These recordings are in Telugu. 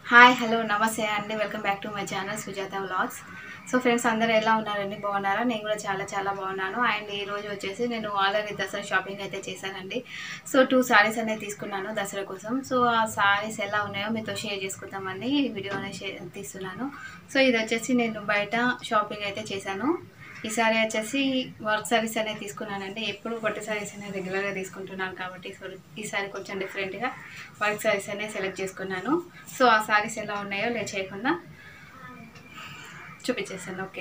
హాయ్ హలో నమస్తే అండి welcome back to my channel Sujatha vlogs so friends అందరూ ఎలా ఉన్నారండి బాగున్నారా నేను కూడా చాలా చాలా బాగున్నాను అండ్ ఈ రోజు వచ్చేసి నేను ఆల్రెడీ దసరా షాపింగ్ అయితే చేశానండి సో టూ సారీస్ అనేది తీసుకున్నాను దసరా కోసం సో ఆ సారీస్ ఎలా ఉన్నాయో మీతో షేర్ చేసుకుందామని ఈ వీడియో అనేది షేర్ తీస్తున్నాను సో ఇది వచ్చేసి నేను బయట షాపింగ్ అయితే చేశాను ఈ సారీ వచ్చేసి వర్క్ సారీస్ అనేది తీసుకున్నానండి ఎప్పుడు కొత్త సారీస్ అనేది రెగ్యులర్గా తీసుకుంటున్నాను కాబట్టి సో ఈసారి కొంచెం డిఫరెంట్గా వర్క్ సారీస్ అనేది సెలెక్ట్ చేసుకున్నాను సో ఆ సారీస్ ఎలా ఉన్నాయో లే చేయకుండా చూపించేసాను ఓకే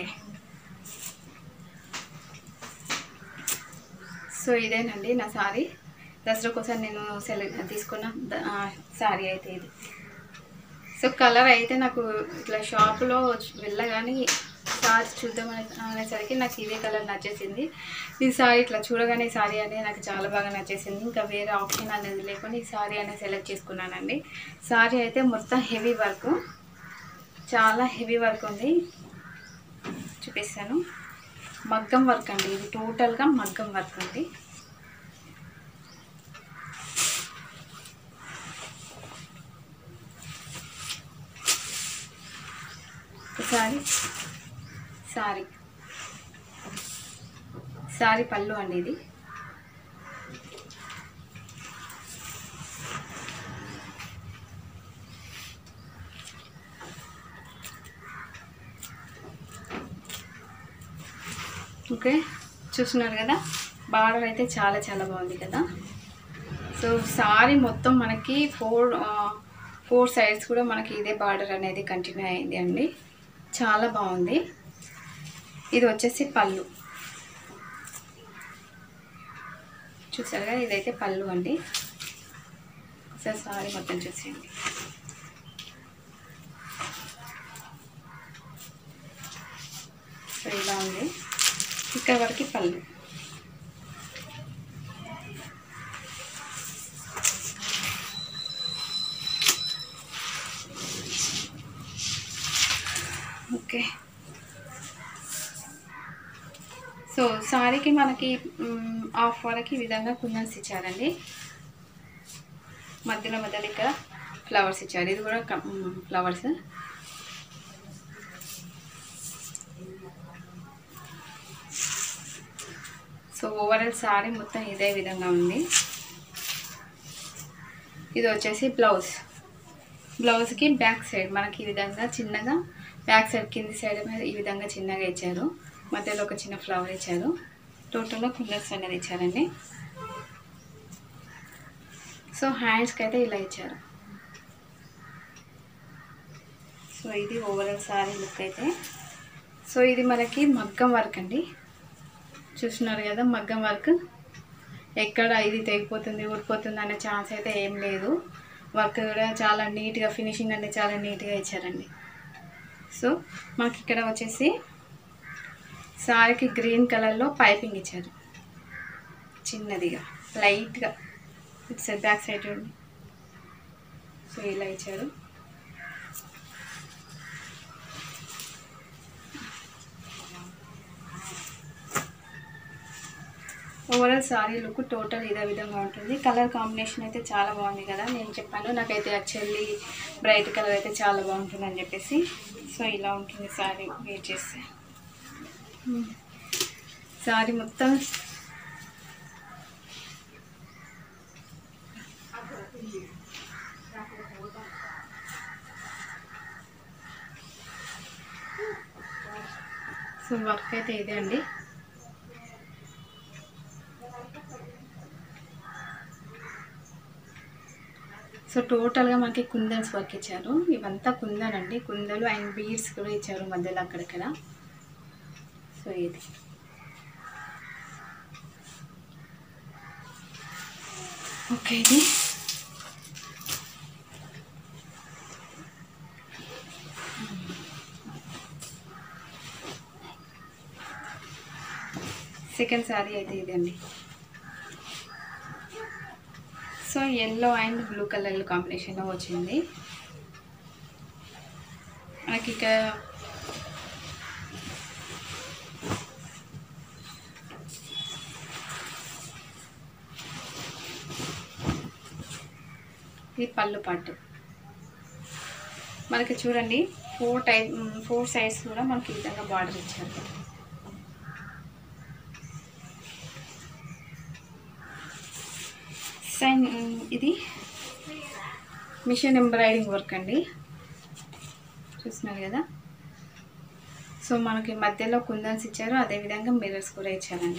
సో ఇదేనండి నా సారీ దసరా కోసం నేను సెలెక్ట్ తీసుకున్న ద- ఆ, సారీ అయితే ఇది సో కలర్ అయితే నాకు ఇట్లా షాప్లో వెళ్ళగానే సారీ చూద్దాం అనే- అనేసరికి నాకు ఇదే కలర్ నచ్చేసింది ఈ సారీ ఇట్లా చూడగానే ఈ సారీ అనేది నాకు చాలా బాగా నచ్చేసింది ఇంకా వేరే ఆప్షన్ అనేది లేకుండా ఈ సారీ అనేది సెలెక్ట్ చేసుకున్నానండి సారీ అయితే మొత్తం హెవీ వర్క్ చాలా హెవీ వర్క్ ఉంది చూపిస్తాను మగ్గం వర్క్ అండి ఇది టోటల్గా మగ్గం వర్క్ అండి సారీ సారీ సారీ పళ్ళు అండి ఇది ఓకే చూస్తున్నారు కదా బార్డర్ అయితే చాలా చాలా బాగుంది కదా సో సారీ మొత్తం మనకి ఫోర్ ఫోర్ సైడ్స్ కూడా మనకి ఇదే బార్డర్ అనేది కంటిన్యూ అయింది అండి చాలా బాగుంది ఇది వచ్చేసి పళ్ళు చూసారు కదా ఇదైతే పళ్ళు అండి ఒకసారి సారీ మొత్తం చూసేయండి సో ఇలా ఉంది ఇక్కడ వరకు పళ్ళు ఓకే సో సారీకి మనకి మ్, హాఫ్ వరకు ఈ విధంగా కుందన్స్ ఇచ్చారండి మధ్యలో మధ్యలో ఇక్కడ ఫ్లవర్స్ ఇచ్చారు ఇది కూడా కం- మ్, ఫ్లవర్స్ సో ఓవరాల్ సారీ మొత్తం ఇదే విధంగా ఉంది ఇది వచ్చేసి బ్లౌజ్ బ్లౌజ్కి బ్యాక్ సైడ్ మనకి ఈ విధంగా చిన్నగా బ్యాక్ సైడ్ కింది సైడ్ మీద ఈ విధంగా చిన్నగా ఇచ్చారు మధ్యలో ఒక చిన్న ఫ్లవర్ ఇచ్చారు టోటల్గా కుందర్స్ అనేది ఇచ్చారండి సో హ్యాండ్స్కి అయితే ఇలా ఇచ్చారు సో ఇది ఓవరాల్ సారీ లుక్ అయితే సో ఇది మనకి మగ్గం వర్క్ అండి చూస్తున్నారు కదా మగ్గం వర్క్ ఎక్కడ ఇది తెగిపోతుంది ఊడిపోతుంది అనే ఛాన్స్ అయితే ఏం లేదు వర్క్ కూడా చాలా నీట్గా ఫినిషింగ్ అనేది చాలా నీట్గా ఇచ్చారండి సో మాకు ఇక్కడ వచ్చేసి సారీకి గ్రీన్ కలర్లో పైపింగ్ ఇచ్చారు చిన్నదిగా లైట్గా ఇటు సైడ్ బ్యాక్ సైడ్ చూడండి సో ఇలా ఇచ్చారు ఓవరాల్ సారీ లుక్ టోటల్ ఇదే విధంగా ఉంటుంది కలర్ కాంబినేషన్ అయితే చాలా బాగుంది కదా నేను చెప్పాను నాకైతే యాక్చువల్లీ బ్రైట్ కలర్ అయితే చాలా బాగుంటుంది అని చెప్పేసి సో ఇలా ఉంటుంది సారీ వెయిట్ చేస్తే సారీ మొత్తం సో వర్క్ అయితే ఇదే అండి సో టోటల్గా మనకి కుందన్స్ వర్క్ ఇచ్చారు ఇవంతా కుందన్ అండి కుందలు అండ్ బీడ్స్ కూడా ఇచ్చారు మధ్యలో అక్కడక్కడ సో ఇది ఓకే ఇది సెకండ్ శారీ అయితే ఇదండి so yellow and blue colour కాంబినేషన్లో వచ్చింది మనకి ఇక ఇది పళ్ళు పాటు మనకి చూడండి ఫోర్ టైప్ ఫోర్ సైడ్స్ కూడా మనకి ఈ విధంగా బార్డర్ ఇచ్చారు సైన్ ఇది మిషన్ ఎంబ్రాయిడింగ్ వర్క్ అండి చూస్తున్నారు కదా సో మనకి మధ్యలో కుందన్స్ ఇచ్చారు అదేవిధంగా మిర్రర్స్ కూడా ఇచ్చారండి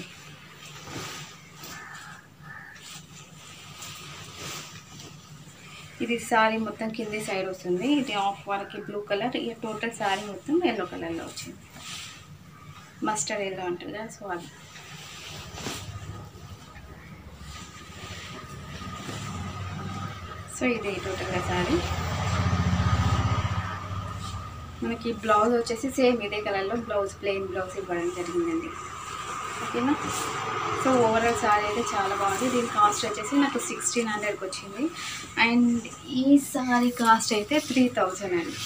ఇది సారీ మొత్తం కింది సైడ్ వస్తుంది ఇది ఆఫ్ వాళ్ళకి బ్లూ కలర్ ఈ టోటల్ సారీ మొత్తం ఎల్లో కలర్లో వచ్చింది మస్టర్డ్ ఎల్లో అంటారు కదా సో అది సో ఇది టోటల్గా సారీ మనకి బ్లౌజ్ వచ్చేసి సేమ్ ఇదే కలర్లో బ్లౌజ్ ప్లెయిన్ బ్లౌజ్ ఇవ్వడం జరిగిందండి ఓకేనా సో ఓవరాల్ సారీ అయితే చాలా బాగుంది దీని కాస్ట్ వచ్చేసి నాకు సిక్స్టీన్ హండ్రెడ్కి వచ్చింది అండ్ ఈ సారీ కాస్ట్ అయితే త్రీ థౌజండ్ అండి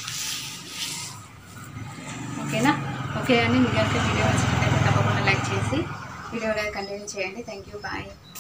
ఓకేనా ఓకే అండి మీకు కనుక వీడియో నచ్చినట్లయితే తప్పకుండా లైక్ చేసి వీడియో కంటిన్యూ చేయండి థ్యాంక్ యూ బాయ్